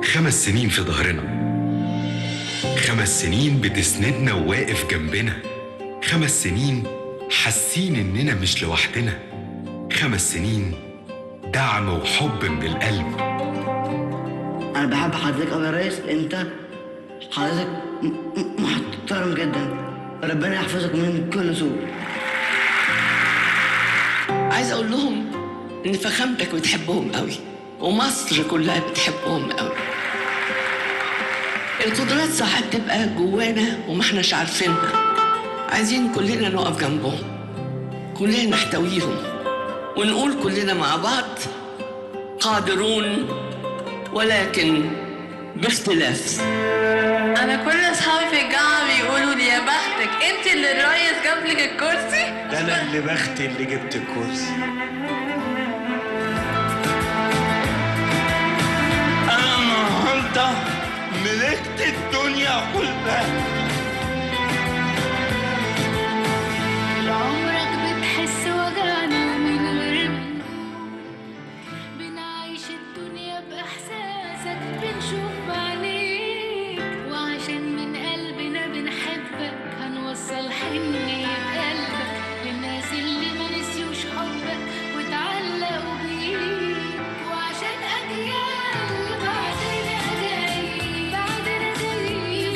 خمس سنين في ظهرنا خمس سنين بتسندنا وواقف جنبنا خمس سنين حاسين إننا مش لوحدنا خمس سنين دعم وحب من القلب انا بحب حضرتك قوي يا ريس انت حضرتك م- م- محترم جدا ربنا يحفظك من كل سوء عايز اقول لهم ان فخامتك بتحبهم قوي ومصر كلها بتحبهم قوي القدرات ساعات تبقى جوانا وما احناش عارفينها عايزين كلنا نقف جنبهم كلنا نحتويهم ونقول كلنا مع بعض قادرون ولكن باختلاف انا كل اصحابي في الجامعه بيقولوا لي يا بختك انت اللي الريس جاب لك الكرسي ده انا اللي بختي اللي جبت الكرسي انا النهارده ملكت الدنيا كلها عمرك بتحس وجعنا من غير بنعيش الدنيا بإحساسك بنشوف بعينيك وعشان من قلبنا بنحبك هنوصل حنية قلبك للناس اللي ما نسيوش حبك واتعلقوا بيك وعشان أجيال بعدنا جايين بعدنا جايين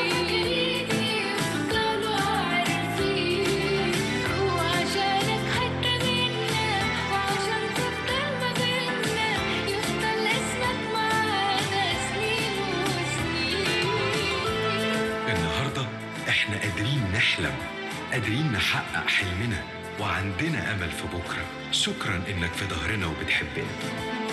يفضلوا عارفين وعشانك حتة منا وعشان تفضل ما بينا يفضل اسمك معانا سنين وسنين النهاردة إحنا قادرين نحلم قادرين نحقق حلمنا وعندنا أمل في بكرة شكرا إنك في ظهرنا وبتحبنا